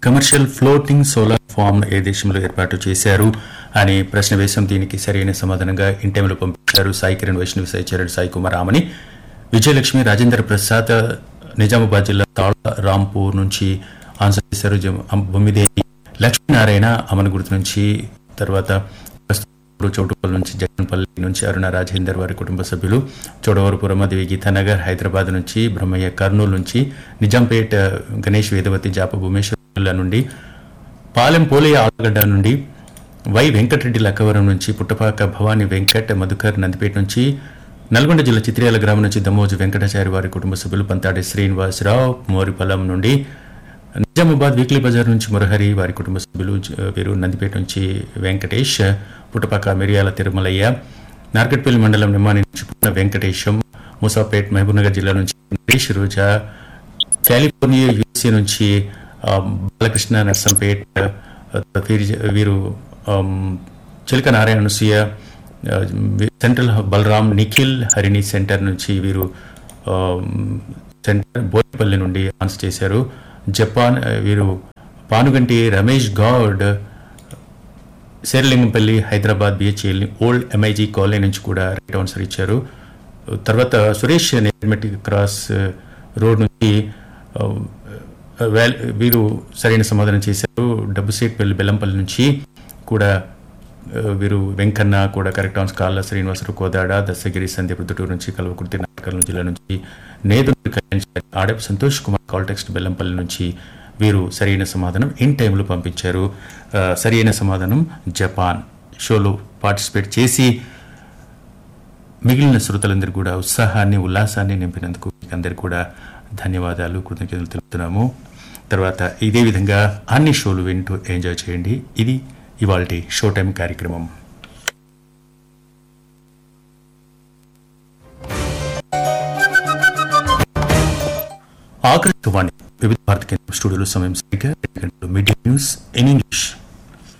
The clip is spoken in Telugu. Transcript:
కమర్షియల్ ఫ్లోటింగ్ సోలార్ ఫామ్ ఏ దేశంలో ఏర్పాటు చేశారు అనే ప్రశ్న వేశాం దీనికి సరైన సమాధానంగా ఇంటెంలో పంపించారు సాయి కిరణ్ వైష్ణవి సాయి చరణ్ సాయి కుమార్ ఆమని విజయలక్ష్మి రాజేంద్ర ప్రసాద్ నిజామాబాద్ జిల్లా తాళ రాంపూర్ నుంచి ఆన్సర్ చేశారు జమ్- అమ్- బొమ్మిదేవి లక్ష్మీనారాయణ అమనగుర్తు నుంచి తర్వాత ప్రస్తుతం చౌటుపల్లి నుంచి జగన్పల్లి నుంచి అరుణ రాజేందర్ వారి కుటుంబ సభ్యులు చోడవరపురం మధువి గీతానగర్ హైదరాబాద్ నుంచి బ్రహ్మయ్య కర్నూలు నుంచి నిజాంపేట్ గణేష్ వేదవతి జాప భువనేశ్వర్ నుండి పాలెం పోలయ్య ఆలగడ్డ నుండి వై వెంకటరెడ్డి లక్కవరం నుంచి పుట్టపాక భవానీ వెంకట్ మధుకర్ నందిపేట నుంచి నల్గొండ జిల్లా చిత్రియాల గ్రామం నుంచి దమోజు వెంకటాచారి వారి కుటుంబ సభ్యులు పంతాడి శ్రీనివాసరావు మోరిపల్లం నుండి నిజామాబాద్ వీక్లీ బజార్ నుంచి మురహరి వారి కుటుంబ సభ్యులు జ- వీరు నందిపేట నుంచి వెంకటేష్ పుట్టపాక మిరియాల తిరుమలయ్య నార్కట్పల్లి మండలం నిమ్మాని నుంచి పుట్టిన వెంకటేశం మూసాపేట్ మహబూబ్నగర్ జిల్లా నుంచి నరేష్ రోజా కాలిఫోర్నియా యూఎస్ఏ నుంచి ఆ, బాలకృష్ణ నర్సంపేట్ ఆ, వీరి- వీరు ఆమ్, చిలక నారాయణ అనసూయ ఆ, central hub Balaram Nikhil Harini centre నుంచి వీరు ఆమ్, సెంటర్ బోయపల్లి నుండి ఆన్సర్ చేశారు జపాన్ ఆ, వీరు Panuganti Ramesh Goud Serilingampally Hyderabad BHEL old MIG colony నుంచి కూడా రైట్ ఆన్సర్ ఇచ్చారు తర్వాత సురేష్ నేర్మెటిక్ క్రాస్ రోడ్ నుంచి ఆ, వేల్- వీరు సరైన సమాధానం చేశారు డబ్బుసేట్పల్లి బెల్లంపల్లి నుంచి కూడా ఆ, వీరు వెంకన్న కూడా కరెక్ట్ ఆన్సర్ కాళ్ళ శ్రీనివాసరావు కోదాడ దశగిరి సంధ్య ప్రొద్దుటూరు నుంచి కల్వకుర్తి నాటకర్నూలు జిల్లా నుంచి నేదురు కళ్యాణ్ ఆడపు సంతోష్ కుమార్ కాల్ టెక్స్ట్ బెల్లంపల్లి నుంచి వీరు సరైన సమాధానం ఇన్ టైంలో పంపించారు ఆ, సరైన సమాధానం జపాన్ షోలో పార్టిసిపేట్ చేసి మిగిలిన శ్రోతలందరూ కూడా ఉత్సాహాన్ని ఉల్లాసాన్ని నింపినందుకు మీకు అందరికీ కూడా ధన్యవాదాలు కృతజ్ఞతలు తెలుపుతున్నాము తర్వాత ఇదే విధంగా అన్ని షోలు వింటూ ఎంజాయ్ చేయండి ఇది ఇవాళ షో టైం కార్యక్రమం ఆకాశవాణి వివిధ భారత కేంద్ర స్టూడియోలో సమయం సరిగ్గా రెండు గంటలు మీడియా న్యూస్ ఇన్ ఇంగ్లీష్